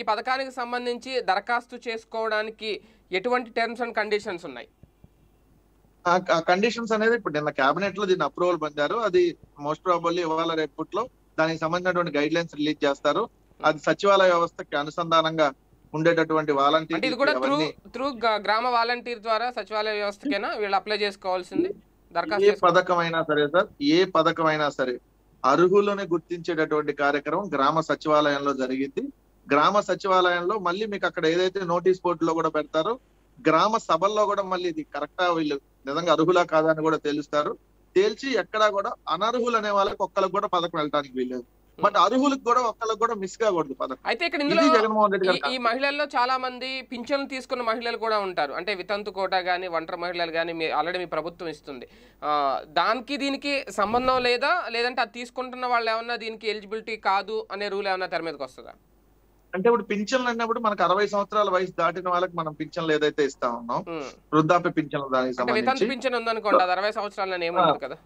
పథకానికి సంబంధించి దరఖాస్తు చేసుకోవడానికి ఎటువంటి టర్మ్స్ అండ్ కండిషన్స్ ఉన్నాయి ఆ కండిషన్స్ అనేది ఇప్పుడు నిన్న కేబినెట్ లో దీన్ని అప్రూవల్ పొందారు అది మోస్ట్ ప్రాబల్లీ ఇవాళ రేపట్లో దానికి సంబంధించినటువంటి గైడ్ లైన్స్ రిలీజ్ చేస్తారు అది సచివాలయ వ్యవస్థకి అనుసంధానంగా ఉండేటటువంటి అంటే ఇది కూడా త్రూ వాలంటీర్ త్రూ గ్రామ వాలంటీర్ ద్వారా సచివాలయ వ్యవస్థకైనా వీళ్ళు అప్లై చేసుకోవాల్సింది దరఖాస్తు ఏ చేసుకో- పథకం అయినా సరే సార్ ఏ పథకం అయినా సరే అర్హులను గుర్తించేటటువంటి కార్యక్రమం గ్రామ సచివాలయంలో జరిగింది గ్రామ సచివాలయంలో మళ్ళీ మీకు అక్కడ ఏదైతే నోటీస్ బోర్డు లో కూడా పెడతారో గ్రామ సభల్లో కూడా మళ్ళీ ఇది కరెక్టా వీళ్ళు నిజంగా అర్హులా కాదా అని కూడా తెలుస్తారు తేల్చి ఎక్కడా కూడా అనర్హులు అనే వాళ్ళకి ఒక్కరికి కూడా పథకం వెళ్ళడానికి వీల్లేదు బట్ అర్హులకు కూడా ఒక్కరికి కూడా మిస్ కాకూడదు పథకం అయితే ఇక్కడ ఇందులో ఇది జగన్మోహన్ రెడ్డి ఈ- గారు ఈ మహిళల్లో చాలా మంది పింఛన్లు తీసుకున్న మహిళలు కూడా ఉంటారు అంటే వితంతు కోట కానీ ఒంటరి మహిళలు కానీ మీ ఆల్రెడీ మీ ప్రభుత్వం ఇస్తుంది ఆ, దానికి దీనికి సంబంధం లేదా లేదంటే అది తీసుకుంటున్న వాళ్ళు ఏమన్నా దీనికి ఎలిజిబిలిటీ కాదు అనే రూల్ ఏమన్నా తెర మీదకి వస్తుందా అంటే ఇప్పుడు పింఛన్లు అన్నప్పుడు మనకు అరవై సంవత్సరాల వయసు దాటిన వాళ్ళకి మనం పింఛన్లు ఏదైతే ఇస్తా ఉన్నాం ఉమ్. వృద్ధాప్య పింఛన్లు దానికి అంటే వితంతు సంబంధించి పింఛన్ ఉందనుకోండి అది అరవై సంవత్సరాలు ఏముండదు కదా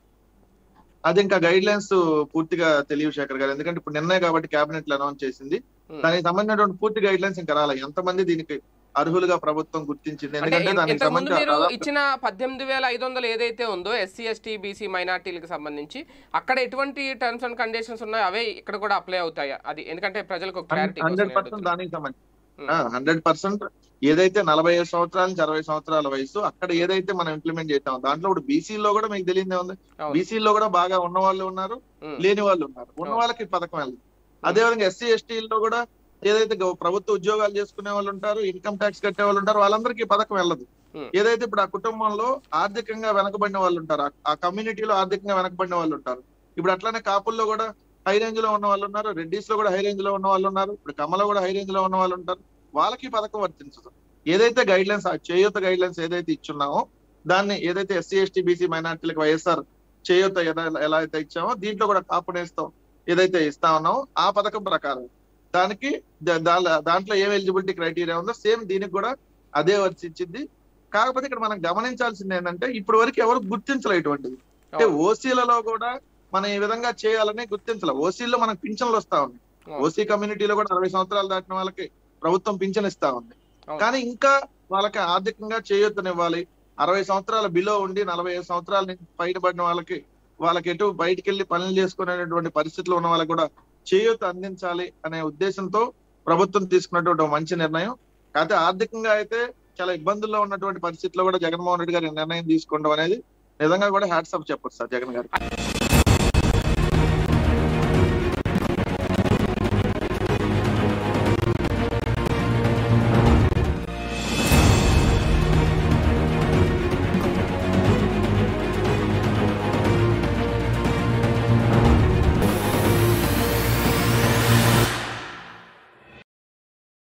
అది ఇంకా గైడ్ లైన్స్ పూర్తిగా తెలియదు శేఖర్ గారు ఎందుకంటే ఇప్పుడు నిన్నే కాబట్టి కేబినెట్ లో అనౌన్స్ చేసింది ఉమ్. దానికి సంబంధించినటువంటి పూర్తి గైడ్ లైన్స్ ఇంకా రాలే ఎంతమంది దీనికి అర్హులుగా ప్రభుత్వం గుర్తించింది అంటే ఎందుకంటే ఇన్- దానికి ఇంతకు ముందు మీరు సంబంధించిన ఇచ్చిన పద్దెనిమిది వేల ఐదు వందలు ఏదైతే ఉందో ఎస్సీ ఎస్టీ బీసీ మైనార్టీలకు సంబంధించి అక్కడ ఎటువంటి టర్మ్స్ అండ్ కండిషన్స్ ఉన్నాయో అవే ఇక్కడ కూడా అప్లై అవుతాయా అది ఎందుకంటే ప్రజలకు క్లారిటీ హండ్రెడ్ పర్సెంట్ దానికి సంబంధించి హండ్రెడ్ పర్సెంట్ ఏదైతే నలభై ఐదు సంవత్సరాల నుంచి అరవై సంవత్సరాల వయసు అక్కడ ఏదైతే మనం ఇంప్లిమెంట్ చేస్తాం దాంట్లో ఇప్పుడు బీసీ లో కూడా మీకు తెలియదే ఉంది అవును. బీసీ లో కూడా బాగా ఉన్న వాళ్ళు ఉన్నారు లేని వాళ్ళు ఉన్నారు ఉన్న అవును. వాళ్ళకి ఈ పథకం వెళ్ళదు అదేవిధంగా ఎస్సీ ఎస్టీల్లో కూడా ఏదైతే గవ- ప్రభుత్వ ఉద్యోగాలు చేసుకునే వాళ్ళు ఉంటారు ఇన్కమ్ ట్యాక్స్ కట్టే వాళ్ళు ఉంటారు వాళ్ళందరికీ ఈ పథకం వెళ్ళదు Hmm. ఏదైతే ఇప్పుడు ఆ కుటుంబంలో ఆర్థికంగా వెనకబడిన వాళ్ళు ఉంటారు ఆ- ఆ కమ్యూనిటీలో ఆర్థికంగా వెనకబడిన వాళ్ళు ఉంటారు ఇప్పుడు అట్లానే కాపుల్లో కూడా హై రేంజ్ లో ఉన్న వాళ్ళు ఉన్నారు రెడ్డిస్ లో కూడా హై రేంజ్ లో ఉన్న వాళ్ళు ఉన్నారు ఇప్పుడు కమలో కూడా హై రేంజ్ లో ఉన్న వాళ్ళు ఉంటారు వాళ్ళకి ఈ పథకం వర్తించదు ఏదైతే గైడ్ లైన్స్ చేయూత గైడ్ లైన్స్ ఏదైతే ఇచ్చున్నామో దాన్ని ఏదైతే ఎస్సీ ఎస్టీ బీసీ మైనార్టీలకు వైఎస్ఆర్ చేయూత ఎలా- ఎలా అయితే ఇచ్చామో దీంట్లో కూడా కాపు నేస్తాం ఏదైతే ఇస్తా ఉన్నామో ఆ పథకం ప్రకారం దానికి దా- దా- దాంట్లో ఏం ఎలిజిబిలిటీ క్రైటీరియా ఉందో సేమ్ దీనికి కూడా అదే వర్తించింది కాకపోతే ఇక్కడ మనం గమనించాల్సింది ఏంటంటే ఇప్పటి వరకు ఎవరు గుర్తించలే ఇటువంటిది అంటే అవును. ఓసీలలో కూడా మనం ఈ విధంగా చేయాలని గుర్తించలే ఓసీలో మనకు పింఛన్లు వస్తా ఉన్నాయి అవును. ఓసీ కమ్యూనిటీలో కూడా అరవై సంవత్సరాలు దాటిన వాళ్ళకి ప్రభుత్వం పింఛన్ ఇస్తా ఉంది అవును. కానీ ఇంకా వాళ్ళకి ఆర్థికంగా చేయొద్దనివ్వాలి అరవై సంవత్సరాల బిలో ఉండి నలభై ఐదు సంవత్సరాల నుంచి పైన పడిన వాళ్ళకి వాళ్ళకి ఎటు బయటికి వెళ్ళి పనులు చేసుకునేటువంటి పరిస్థితులు ఉన్న వాళ్ళకి కూడా చేయూత అందించాలి అనే ఉద్దేశంతో ప్రభుత్వం తీసుకున్నటువంటి ఒక మంచి నిర్ణయం కాకపోతే ఆర్థికంగా అయితే చాలా ఇబ్బందుల్లో ఉన్నటువంటి పరిస్థితిలో కూడా జగన్మోహన్ రెడ్డి గారి నిర్ణయం తీసుకోవడం అనేది నిజంగా కూడా హ్యాట్సప్ చెప్పొచ్చు సార్ జగన్ గారు